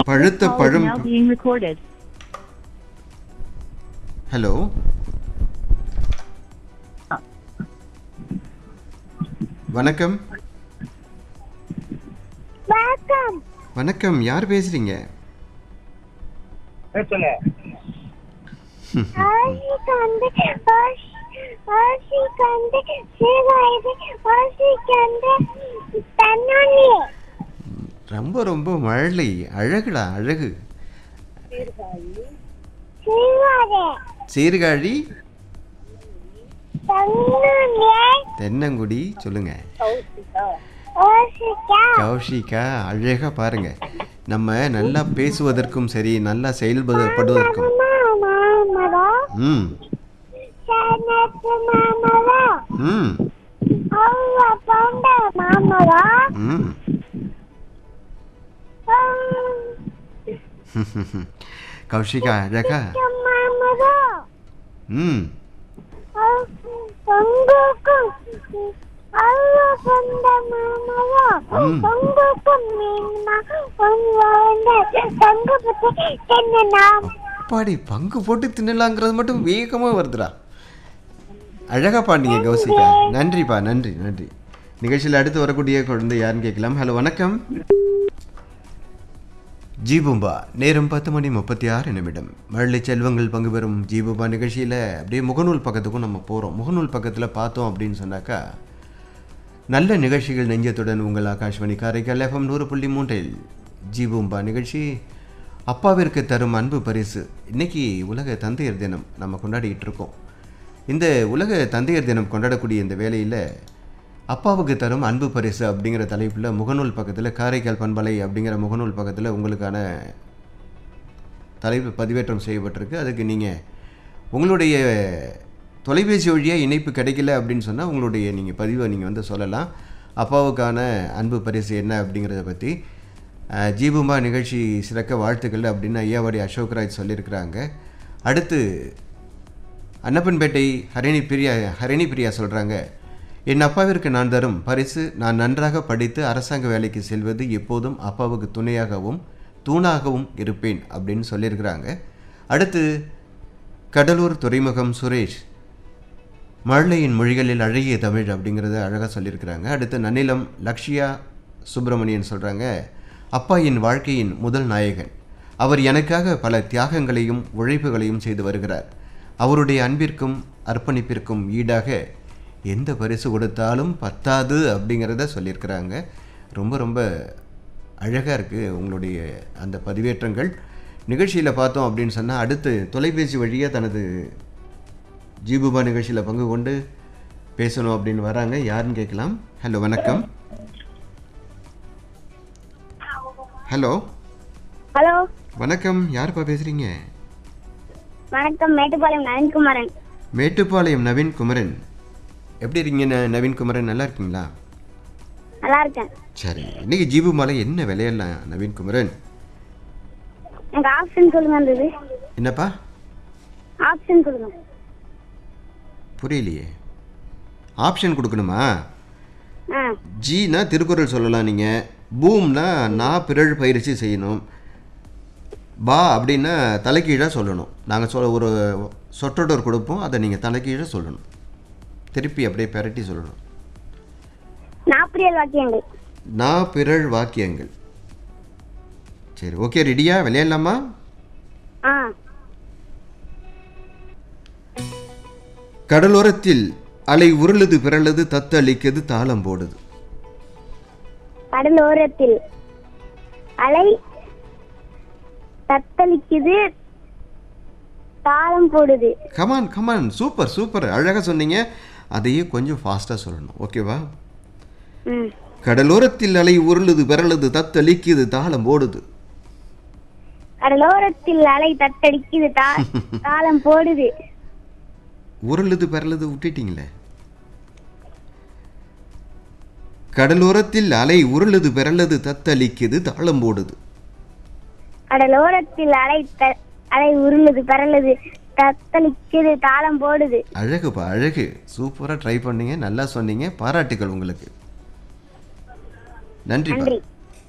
பழுத்த Call is பழம் now being recorded. Hello வணக்கம் வணக்கம் வணக்கம் யார் பேசுறீங்க ஆஷிக்கு வந்து ஆஷ்- ஆஷிக்கு வந்து சீர்காழி ஆஷிக்கு வந்து தன்னாளி ரொம்ப ரொம்ப மழலை அழகுடா அழகு சீர்காழி சீர்காழி தன்னாளி தென்னங்குடி சொல்லுங்க ஆஷிக்கா கௌஷிகா அழகா பாருங்க நம்ம நல்லா பேசுவதற்கும் சரி நல்லா செயல்படுவதற்கும் மாமரா ம் சேனத்து மாமரா ம் அவங்க போண்ட மாமரா ம் கௌஷிகா அழகா மாமரா ம் பொங்குக்கும் அவங்க சொந்த மாமரா ம். பொங்குக்கும் மீன்மா பொங்க தங்க பத்தி தென்னா பாடி பங்கு போட்டு தின்னலாங்கிறது மட்டும் வேகமாக வருதுடா அழகா பாண்டிங்க கௌசிகா நன்றிப்பா நன்றி நன்றி நிகழ்ச்சியில் அடுத்து வரக்கூடிய குழந்தை யாருன்னு கேட்கலாம் ஹலோ வணக்கம் ஜீபும்பா நேரம் பத்து மணி முப்பத்தி ஆறு நிமிடம் மழலை செல்வங்கள் பங்கு பெறும் ஜீபும்பா நிகழ்ச்சியில் அப்படியே முகநூல் பக்கத்துக்கும் நம்ம போகிறோம் முகநூல் பக்கத்தில் பார்த்தோம் அப்படின்னு சொன்னாக்கா நல்ல நிகழ்ச்சிகள் நெஞ்சத்துடன் உங்கள் ஆகாஷ்வாணி காரைக்கால் எஃப்எம் நூறு புள்ளி மூன்றில் ஜீபூம்பா நிகழ்ச்சி அப்பாவிற்கு தரும் அன்பு பரிசு இன்னைக்கு உலக தந்தையர் தினம் நம்ம கொண்டாடிட்டு இருக்கோம் இந்த உலக தந்தையர் தினம் கொண்டாடக்கூடிய இந்த வேளையில் அப்பாவுக்கு தரும் அன்பு பரிசு அப்படிங்கிற தலைப்பில் முகநூல் பக்கத்தில் காரைக்கால் பண்பலை அப்படிங்கிற முகநூல் பக்கத்தில் உங்களுக்கான தலைப்பு பதிவேற்றம் செய்யப்பட்டிருக்கு அதுக்கு நீங்கள் உங்களுடைய தொலைபேசி வழியாக இணைப்பு கிடைக்கல அப்படின்னு சொன்னால் உங்களுடைய நீங்கள் பதிவை நீங்கள் வந்து சொல்லலாம் அப்பாவுக்கான அன்பு பரிசு என்ன அப்படிங்கிறத பற்றி அஹ், ஜீபும்பா நிகழ்ச்சி சிறக்க வாழ்த்துக்கள் அப்படின்னு ஐயாவாடி அசோக்ராஜ் சொல்லியிருக்கிறாங்க அடுத்து அன்னப்பன்பேட்டை ஹரிணி பிரியா ஹரிணி பிரியா சொல்கிறாங்க என் அப்பாவிற்கு நான் தரும் பரிசு நான் நன்றாக படித்து அரசாங்க வேலைக்கு செல்வது எப்போதும் அப்பாவுக்கு துணையாகவும் தூணாகவும் இருப்பேன் அப்படின்னு சொல்லியிருக்கிறாங்க அடுத்து கடலூர் துறைமுகம் சுரேஷ் மழலையின் மொழிகளில் அழகிய தமிழ் அப்படிங்கிறத அழகாக சொல்லியிருக்கிறாங்க அடுத்து நன்னிலம் லக்ஷியா சுப்பிரமணியன் சொல்கிறாங்க அப்பா என் வாழ்க்கையின் முதல் நாயகன் அவர் எனக்காக பல தியாகங்களையும் உழைப்புகளையும் செய்து வருகிறார் அவருடைய அன்பிற்கும் அர்ப்பணிப்பிற்கும் ஈடாக எந்த பரிசு கொடுத்தாலும் பத்தாது அப்படிங்கிறத சொல்லியிருக்கிறாங்க ரொம்ப ரொம்ப அழகாக இருக்குது உங்களுடைய அந்த பதிவேற்றங்கள் நிகழ்ச்சியில் பார்த்தோம் அப்படின்னு சொன்னால் அடுத்து தொலைபேசி வழியாக தனது ஜீபுபா நிகழ்ச்சியில் பங்கு கொண்டு பேசணும் அப்படின்னு வராங்க யாருன்னு கேட்கலாம் ஹலோ வணக்கம் ஹலோ ஹலோ வணக்கம் யாருப்பா பேசுகிறீங்க வணக்கம் மேட்டுப்பாளையம் நவீன்குமாரன் மேட்டுப்பாளையம் நவீன் குமரன் எப்படி இருக்கீங்க ந- நவீன் குமரன் நல்லா இருக்கீங்களா நல்லா இருக்கேன் சரி இன்னைக்கு ஜீபு மாலை என்ன விளையாடலாம் நவீன் குமரன் எனக்கு ஆப்ஷன் சொல்லுங்க அந்த இது என்னப்பா ஆப்ஷன் சொல்லுங்க புரியலையே ஆப்ஷன் கொடுக்கணுமா ஆ ஜீனா திருக்குறள் சொல்லலாம் நீங்கள் பூம்னா நான் பிறழ் பயிற்சி செய்யணும் பா அப்படின்னா தலைக்கீழாக சொல்லணும் நாங்கள் சொல்ல ஒரு சொற்றொடர் கொடுப்போம் அதை நீங்கள் தலைக்கீழாக சொல்லணும் திருப்பி அப்படியே பெரட்டி சொல்லணும் நாற்பது வாக்கியங்கள் நான் பிறழ் வாக்கியங்கள் சரி ஓகே ரெடியா விளையாடலாமா ஆ கடலோரத்தில் அலை உருளுது பிறழுது தத்தளிக்குது தாளம் போடுது கடலோரத்தில் அலை தத்தளிக்குது தாளம் போடுது கமான் கமான் சூப்பர் சூப்பர் அழகாக சொன்னீங்க அதையே கொஞ்சம் ஃபாஸ்ட்டாக சொல்லணும் ஓகேவா ம் கடலோரத்தில் அலை உருளுது பிறழுது தத்தளிக்குது தாளம் போடுது கடலோரத்தில் அலை தத்தளிக்குது தா- தாளம் போடுது உருளுது பிறழுது விட்டுட்டீங்களே கடலோரத்தில் அலை உருளுது பிறழுது தத்தளிக்குது தாளம் போடுது கடலோரத்தில் அலை த- அலை உருளுது பரலுது தத்தளிக்குது தாளம் போடுது அழகுப்பா அழகு சூப்பராக ட்ரை பண்ணீங்க நல்லா சொன்னீங்க பாராட்டுகள் உங்களுக்கு நன்றிப்பா நன்றி